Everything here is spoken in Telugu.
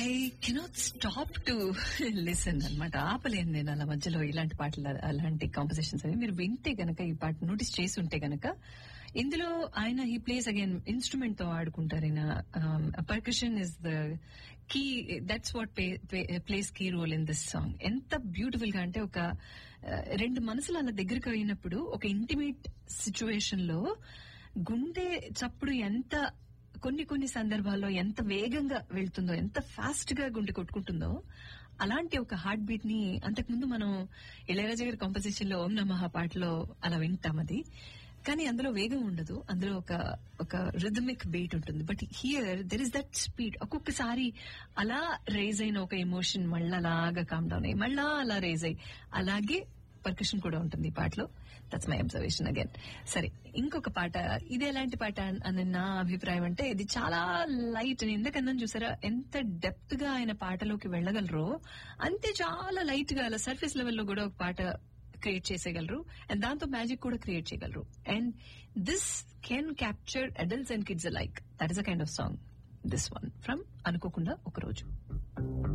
I cannot stop to listen అనమాట ఆపలేను నేను అలా మధ్యలో ఇలాంటి పాటలు అలాంటి కాంపోజిషన్స్ అవి మీరు వింటే గనక ఈ పాట నోటీస్ చేసి ఉంటే గనక ఇందులో ఆయన హీ ప్లేస్ అగైన్ ఇన్స్ట్రుమెంట్ తో ఆడుకుంటారు ఆయన percussion is the key that's what plays key role in this song ఎంత బ్యూటిఫుల్ గా అంటే ఒక uh, రెండు మనసులు అలా దగ్గరికి అయినప్పుడు ఒక ఇంటిమేట్ సిచ్యువేషన్ లో గుండె చప్పుడు ఎంత కొన్ని కొన్ని సందర్భాల్లో ఎంత వేగంగా వెళ్తుందో ఎంత ఫాస్ట్ గా గుండె కొట్టుకుంటుందో అలాంటి ఒక హార్ట్ బీట్ ని అంతకుముందు మనం ఇళయరాజా గారి కాంపోజిషన్ లో ఓం నమః పాటలో అలా వింటాం అది కానీ అందులో వేగం ఉండదు అందులో ఒక ఒక రిథమిక్ బీట్ ఉంటుంది but here there is that speed ఒక్కొక్కసారి అలా రేజ్ అయిన ఒక ఎమోషన్ మళ్ళీ అలాగా కామ్ డౌన్ అయ్యి మళ్ళా అలా రేజ్ అయ్యి అలాగే పర్కషన్ కూడా ఉంటుంది ఈ పాటలో దట్స్ మై అబ్జర్వేషన్ అగైన్ సరే ఇంకొక పాట ఇది ఎలాంటి పాట అని నా అభిప్రాయం అంటే ఇది చాలా లైట్ నేను ఎందుకన్నా చూసారా ఎంత డెప్త్ గా ఆయన పాటలోకి వెళ్ళగలరో అంతే చాలా లైట్ గా అలా సర్ఫేస్ లెవెల్లో కూడా ఒక పాట క్రియేట్ చేసేయగలరు అండ్ దాంతో మ్యాజిక్ కూడా క్రియేట్ చేయగలరు and this can capture adults and kids like that is a kind of song this one from అనుకోకుండా ఒక రోజు